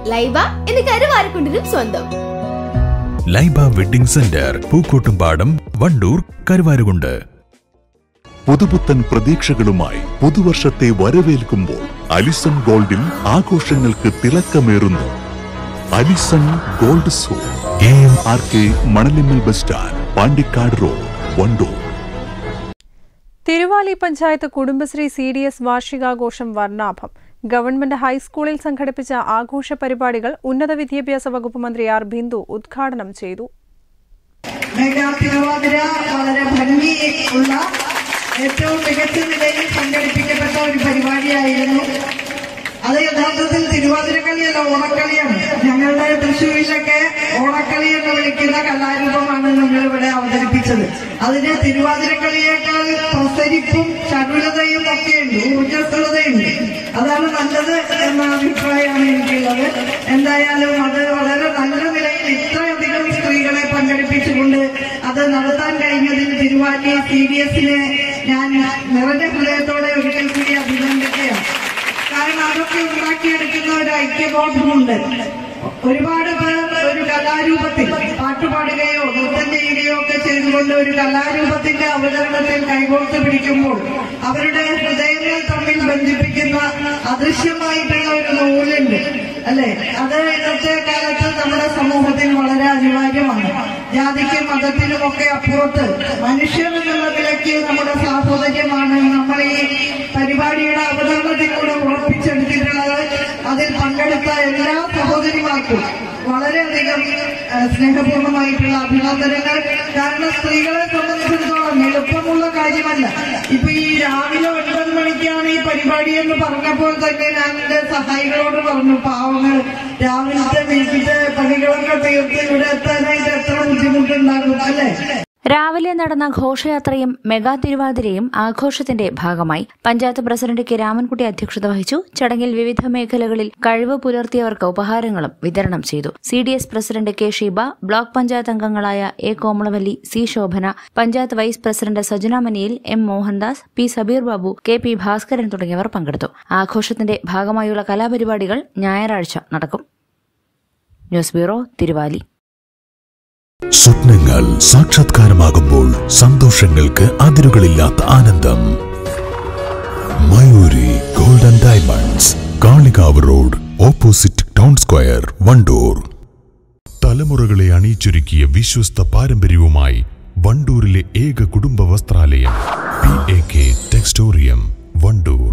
ലൈബ എന്ന് കരുവാരക്കുണ്ടിനും സ്വന്തം ലൈബ വെഡിംഗ് സെന്റർ പൂക്കോട്ടുംപാടം വണ്ടൂർ കരുവാരുകുണ്ട് പുതുപുത്തൻ പ്രതീക്ഷകളുമായി പുതുവർഷത്തെ വരവേൽക്കുമ്പോൾ അലിസൺ ഗോൾഡിൽ ആഘോഷങ്ങൾക്ക് തിളക്കമേറുന്നു അലിസൺ ഗോൾഡ് സോ A M R K Manalimmal bus stand Pandikkad road Wandoor Thiruvali panchayat Kudumbashree C D S വാർഷികാഘോഷം വർണ്ണാഭം ഗവൺമെന്റ് ഹൈസ്കൂളിൽ സംഘടിപ്പിച്ച ആഘോഷ പരിപാടികൾ ഉന്നത വിദ്യാഭ്യാസ വകുപ്പ് മന്ത്രി ആർ ബിന്ദു ഉദ്ഘാടനം ചെയ്തു മെഗാ തിരുവാതിര വളരെ ഭംഗിയുള്ള ഏറ്റവും മികച്ച നിലയിൽ സംഘടിപ്പിക്കപ്പെട്ട ഒരു പരിപാടിയായിരുന്നു അത് യഥാർത്ഥത്തിൽ തിരുവാതിരക്കളിയല്ല ഓണക്കളിയാണ് ഞങ്ങളുടെ തൃശ്ശൂരിലൊക്കെ ഓണക്കളി എന്ന് വിളിക്കുന്ന കലാരൂപമാണ് നമ്മൾ ഇവിടെ അവതരിപ്പിച്ചത് അതിന് തിരുവാതിരക്കളിയേക്കാൾ പ്രസരിപ്പും ചടുലതയും ഒക്കെയുണ്ട് ഊർജ്ജസ്വലതയുണ്ട് അതാണ് നല്ലത് എന്ന അഭിപ്രായമാണ് എനിക്കുള്ളത് എന്തായാലും അത് വളരെ നല്ല നിലയിൽ ഇത്രയധികം സ്ത്രീകളെ പങ്കെടുപ്പിച്ചുകൊണ്ട് അത് നടത്താൻ കഴിഞ്ഞതിൽ തിരുവാറ്റി സി ഡി എസിനെ ഞാൻ നിറഞ്ഞ ഹൃദയത്തോടെ ഒരിക്കൽ കൂടി അഭിനന്ദിക്കുകയാണ് കാരണം അതൊക്കെ ഉണ്ടാക്കിയെടുക്കുന്ന ഒരു ഐക്യബോധമുണ്ട് ഒരുപാട് പേർ ഒരു കലാരൂപത്തിൽ പാട്ടുപാടുകയോ നൃത്തം ചെയ്യുകയോ ഒക്കെ ചെയ്തുകൊണ്ട് ഒരു കലാരൂപത്തിന്റെ അവതരണത്തിൽ കൈകോർത്ത് പിടിക്കുമ്പോൾ അവരുടെ ഹൃദയങ്ങൾ തമ്മിൽ ബന്ധിപ്പിക്കുന്ന അദൃശ്യമായിട്ടുള്ള ഒരു നൂലുണ്ട് അല്ലെ അത് ഇന്നത്തെ കാലത്ത് നമ്മുടെ സമൂഹത്തിൽ വളരെ അനിവാര്യമാണ് ജാതിക്കും മതത്തിനും ഒക്കെ അപ്പുറത്ത് മനുഷ്യർ എന്നുള്ള നിലയ്ക്ക് നമ്മുടെ സാഹോദര്യമാണ് നമ്മൾ ഈ പരിപാടിയുടെ അവതരണത്തിലൂടെ ഉറപ്പിച്ചെടുത്തിട്ടുള്ളത് അതിൽ പങ്കെടുത്ത എല്ലാ സഹോദരിമാർക്കും വളരെയധികം ആ, സ്നേഹപൂർണ്ണമായിട്ടുള്ള അഭിനന്ദനങ്ങൾ കാരണം സ്ത്രീകളെ സംബന്ധിച്ചിടത്തോളം എളുപ്പമുള്ള കാര്യമല്ല ഇപ്പൊ ഈ രാവിലെ ഒൻപത് മണിക്കാണ് ഈ പരിപാടി എന്ന് പറഞ്ഞപ്പോൾ തന്നെ ഞാൻ എന്റെ സഹായികളോട് പറഞ്ഞു പാവങ്ങൾ രാവിലത്തെ വീട്ടിലെ പണികളൊക്കെ തീർത്ത് ഇവിടെ എത്താനായിട്ട് എത്ര ബുദ്ധിമുട്ടുണ്ടാകും അല്ലേ രാവിലെ നടന്ന ഘോഷയാത്രയും മെഗാ തിരുവാതിരയും ആഘോഷത്തിന്റെ ഭാഗമായി പഞ്ചായത്ത് പ്രസിഡന്റ് കെ രാമൻകുട്ടി അധ്യക്ഷത വഹിച്ചു ചടങ്ങിൽ വിവിധ മേഖലകളിൽ കഴിവ് പുലർത്തിയവർക്ക് ഉപഹാരങ്ങളും വിതരണം ചെയ്തു C D S president K Sheeba block panchayat അംഗങ്ങളായ A Komalavalli C Shobhana panchayat vice president Sajana Maniyil M Mohandas P Sabeer Babu K P Bhaskaran തുടങ്ങിയവർ പങ്കെടുത്തു ആഘോഷത്തിന്റെ ഭാഗമായുള്ള കലാപരിപാടികൾ ഞായറാഴ്ച നടക്കും ന്യൂസ് ബ്യൂറോ തിരുവാലി സ്വപ്നങ്ങൾ സാക്ഷാത്കാരമാകുമ്പോൾ സന്തോഷങ്ങൾക്ക് അതിരുകളില്ലാത്ത ആനന്ദം Mayuri golden diamonds Kalikavu road opposite town square Wandoor തലമുറകളെ അണിയിച്ചൊരുക്കിയ വിശ്വസ്ത പാരമ്പര്യവുമായി വണ്ടൂരിലെ ഏക കുടുംബ വസ്ത്രാലയം P A K Textorium Wandoor